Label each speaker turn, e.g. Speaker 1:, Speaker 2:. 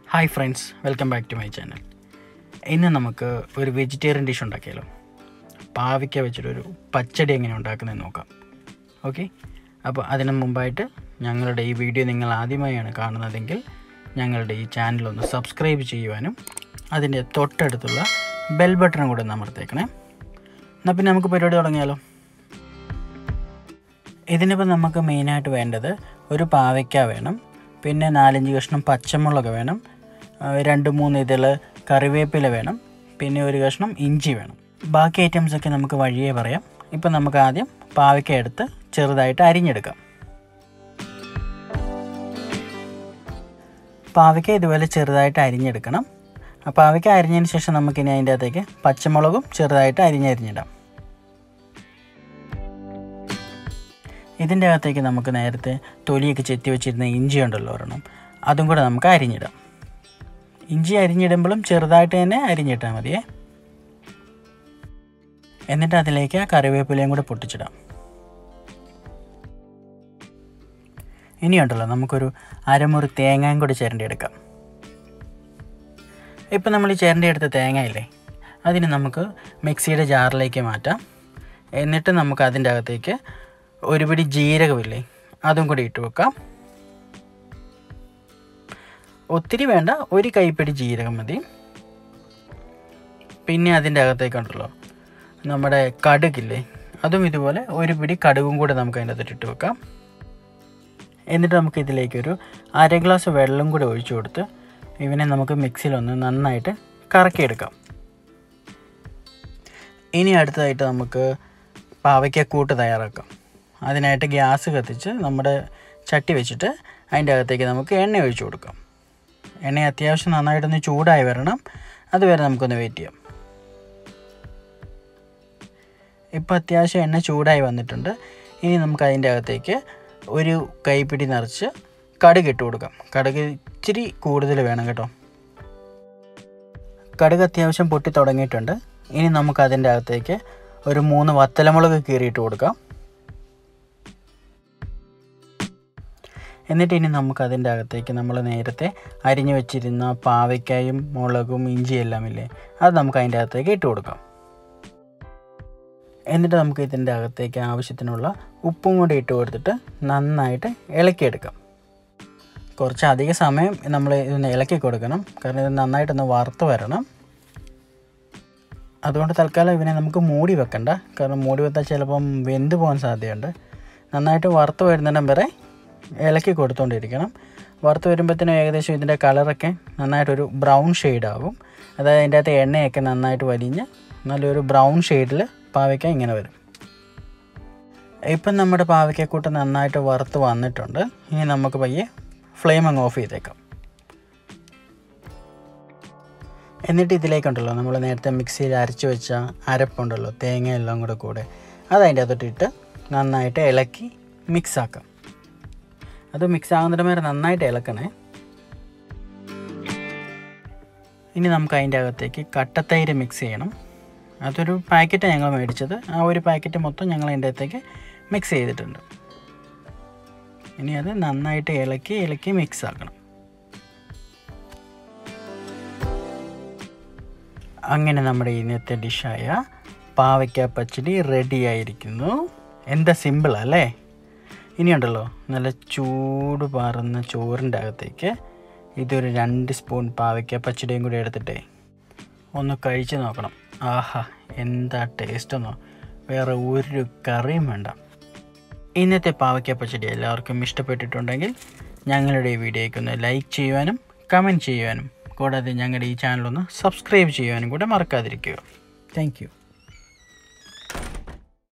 Speaker 1: hi friends welcome back to my channel ഇന്ന് നമുക്ക് ഒരു വെജിറ്റേറിയൻ ഡിഷ് ഉണ്ടാക്കിയാലോ പാവയ്ക്ക വെച്ചിട്ടൊരു പച്ചടി എങ്ങനെ ഉണ്ടാക്കുന്നതെന്ന് നോക്കാം ഓക്കെ അപ്പോൾ അതിന് മുമ്പായിട്ട് ഞങ്ങളുടെ ഈ വീഡിയോ നിങ്ങൾ ആദ്യമായാണ് കാണുന്നതെങ്കിൽ ഞങ്ങളുടെ ഈ ചാനൽ ഒന്ന് സബ്സ്ക്രൈബ് ചെയ്യുവാനും അതിൻ്റെ തൊട്ടടുത്തുള്ള ബെൽ ബട്ടണും കൂടെ ഒന്ന് അമർത്തേക്കണേ എന്നാൽ പിന്നെ നമുക്ക് പരിപാടി തുടങ്ങിയാലോ ഇതിനിപ്പോൾ നമുക്ക് മെയിനായിട്ട് വേണ്ടത് ഒരു പാവയ്ക്ക വേണം പിന്നെ നാലഞ്ച് കഷ്ണം പച്ചമുളക് വേണം ആ, രണ്ട് മൂന്ന് ഇതിൽ കറിവേപ്പില വേണം പിന്നെ ഒരു കഷ്ണം ഇഞ്ചി വേണം ബാക്കി ഐറ്റംസൊക്കെ നമുക്ക് വഴിയേ പറയാം ഇപ്പം നമുക്ക് ആദ്യം പാവയ്ക്ക എടുത്ത് ചെറുതായിട്ട് അരിഞ്ഞെടുക്കാം പാവയ്ക്ക ഇതുപോലെ ചെറുതായിട്ട് അരിഞ്ഞെടുക്കണം ആ പാവയ്ക്ക അരിഞ്ഞതിന് ശേഷം നമുക്കിനി അതിൻ്റെ അകത്തേക്ക് പച്ചമുളകും ചെറുതായിട്ട് അരിഞ്ഞരിഞ്ഞിടാം ഇതിൻ്റെ അകത്തേക്ക് നമുക്ക് നേരത്തെ തൊലിയൊക്കെ ചെത്തി വെച്ചിരുന്ന ഇഞ്ചി ഉണ്ടല്ലോ ഒരെണ്ണം അതും കൂടെ നമുക്ക് അരിഞ്ഞിടാം ഇഞ്ചി അരിഞ്ഞിടുമ്പോഴും ചെറുതായിട്ട് തന്നെ അരിഞ്ഞിട്ടാൽ മതിയേ എന്നിട്ട് അതിലേക്ക് ആ കറിവേപ്പിലയും കൂടെ പൊട്ടിച്ചിടാം ഇനിയുണ്ടല്ലോ നമുക്കൊരു അരമുറി തേങ്ങയും കൂടി ചിരണ്ടി എടുക്കാം ഇപ്പം നമ്മൾ ഈ ചിരണ്ടി എടുത്ത തേങ്ങയില്ലേ അതിന് നമുക്ക് മിക്സിയുടെ ജാറിലേക്ക് മാറ്റാം എന്നിട്ട് നമുക്ക് അതിൻ്റെ അകത്തേക്ക് ഒരു പിടി ജീരകമില്ലേ അതും കൂടി ഇട്ട് വെക്കാം ഒത്തിരി വേണ്ട ഒരു കൈപ്പിടി ജീരകം മതി പിന്നെ അതിൻ്റെ അകത്തേക്കുണ്ടല്ലോ നമ്മുടെ കടുകില്ലേ അതും ഇതുപോലെ ഒരു പിടി കടുകും കൂടെ നമുക്ക് അതിൻ്റെ അകത്തോട്ട് ഇട്ട് വെക്കാം എന്നിട്ട് നമുക്ക് ഇതിലേക്കൊരു അര ഗ്ലാസ് വെള്ളം കൂടെ ഒഴിച്ചു കൊടുത്ത് ഇവനെ നമുക്ക് മിക്സിയിലൊന്ന് നന്നായിട്ട് കറക്കിയെടുക്കാം ഇനി അടുത്തതായിട്ട് നമുക്ക് പാവയ്ക്കൂട്ട് തയ്യാറാക്കാം അതിനായിട്ട് ഗ്യാസ് കത്തിച്ച് നമ്മുടെ ചട്ടി വെച്ചിട്ട് അതിൻ്റെ അകത്തേക്ക് നമുക്ക് എണ്ണ ഒഴിച്ചു കൊടുക്കാം എണ്ണ അത്യാവശ്യം നന്നായിട്ടൊന്ന് ചൂടായി വരണം അതുവരെ നമുക്കൊന്ന് വെയിറ്റ് ചെയ്യാം ഇപ്പോൾ അത്യാവശ്യം എണ്ണ ചൂടായി വന്നിട്ടുണ്ട് ഇനി നമുക്ക് അതിൻ്റെ അകത്തേക്ക് ഒരു കൈപ്പിടി നിറച്ച് കടുക് ഇട്ട് കൊടുക്കാം കടുക് ഇച്ചിരി കൂടുതൽ വേണം കേട്ടോ കടുക് അത്യാവശ്യം പൊട്ടി തുടങ്ങിയിട്ടുണ്ട് ഇനി നമുക്ക് അതിൻ്റെ അകത്തേക്ക് ഒരു മൂന്ന് വത്തലമുളക് കീറിയിട്ട് കൊടുക്കാം എന്നിട്ട് ഇനി നമുക്ക് അതിൻ്റെ അകത്തേക്ക് നമ്മൾ നേരത്തെ അരിഞ്ഞു വെച്ചിരുന്ന പാവയ്ക്കായും മുളകും ഇഞ്ചിയും എല്ലാം ഇല്ലേ അത് നമുക്ക് അതിൻ്റെ അകത്തേക്ക് ഇട്ട് കൊടുക്കാം എന്നിട്ട് നമുക്ക് ഇതിൻ്റെ അകത്തേക്ക് ആവശ്യത്തിനുള്ള ഉപ്പും കൂടി ഇട്ട് കൊടുത്തിട്ട് നന്നായിട്ട് ഇളക്കിയെടുക്കാം കുറച്ച് അധിക സമയം നമ്മൾ ഇതൊന്ന് ഇളക്കി കൊടുക്കണം കാരണം ഇത് നന്നായിട്ടൊന്ന് വറുത്ത് വരണം അതുകൊണ്ട് തൽക്കാലം ഇവനെ നമുക്ക് മൂടി വെക്കണ്ട കാരണം മൂടി വെച്ചാൽ ചിലപ്പം വെന്ത് പോകാൻ സാധ്യതയുണ്ട് നന്നായിട്ട് വറുത്ത് വരുന്നിടം വരെ ഇളക്കി കൊടുത്തുകൊണ്ടിരിക്കണം വറുത്ത് വരുമ്പോഴത്തേനും ഏകദേശം ഇതിൻ്റെ കളറൊക്കെ നന്നായിട്ടൊരു ബ്രൗൺ ആവും അതായത് അതിൻ്റെ അകത്ത് എണ്ണയൊക്കെ നന്നായിട്ട് വലിഞ്ഞ് നല്ലൊരു ബ്രൗൺ ഷെയ്ഡിൽ പാവയ്ക്ക ഇങ്ങനെ വരും ഇപ്പം നമ്മുടെ പാവയ്ക്കക്കൂട്ട് നന്നായിട്ട് വറുത്ത് വന്നിട്ടുണ്ട് ഇനി നമുക്ക് പയ്യെ ഫ്ലെയിം അങ്ങ് ഓഫ് ചെയ്തേക്കാം എന്നിട്ട് ഇതിലേക്കുണ്ടല്ലോ നമ്മൾ നേരത്തെ മിക്സിയിൽ അരച്ച് വെച്ച അരപ്പുണ്ടല്ലോ തേങ്ങ എല്ലാം കൂടെ കൂടെ അത് അതിൻ്റെ അകത്തോട്ടിട്ട് നന്നായിട്ട് ഇളക്കി മിക്സ് ആക്കാം അത് മിക്സ് ആകുന്നിടം വരെ നന്നായിട്ട് ഇളക്കണേ ഇനി നമുക്ക് അതിൻ്റെ അകത്തേക്ക് കട്ടത്തൈര് മിക്സ് ചെയ്യണം അതൊരു പാക്കറ്റാണ് ഞങ്ങൾ മേടിച്ചത് ആ ഒരു പാക്കറ്റ് മൊത്തം ഞങ്ങൾ അതിൻ്റെ അകത്തേക്ക് മിക്സ് ചെയ്തിട്ടുണ്ട് ഇനി അത് നന്നായിട്ട് ഇളക്കി ഇളക്കി മിക്സ് ആക്കണം അങ്ങനെ നമ്മുടെ ഇന്നത്തെ ഡിഷായ പാവയ്ക്ക പച്ചടി റെഡി ആയിരിക്കുന്നു എന്താ സിമ്പിൾ അല്ലേ ഇനിയുണ്ടല്ലോ നല്ല ചൂട് പാറുന്ന ചോറിൻ്റെ അകത്തേക്ക് ഇതൊരു രണ്ട് സ്പൂൺ പാവയ്ക്ക പച്ചടിയും കൂടി എടുത്തിട്ടേ ഒന്ന് കഴിച്ച് നോക്കണം ആഹാ എന്താ ടേസ്റ്റെന്നോ വേറെ ഒരു കറിയും വേണ്ട ഇന്നത്തെ പാവയ്ക്ക പച്ചടി എല്ലാവർക്കും ഇഷ്ടപ്പെട്ടിട്ടുണ്ടെങ്കിൽ ഞങ്ങളുടെ ഈ വീഡിയോയ്ക്ക് ഒന്ന് ലൈക്ക് ചെയ്യുവാനും കമൻറ്റ് ചെയ്യുവാനും കൂടാതെ ഞങ്ങളുടെ ഈ ചാനലൊന്ന് സബ്സ്ക്രൈബ് ചെയ്യുവാനും കൂടെ മറക്കാതിരിക്കുക താങ്ക്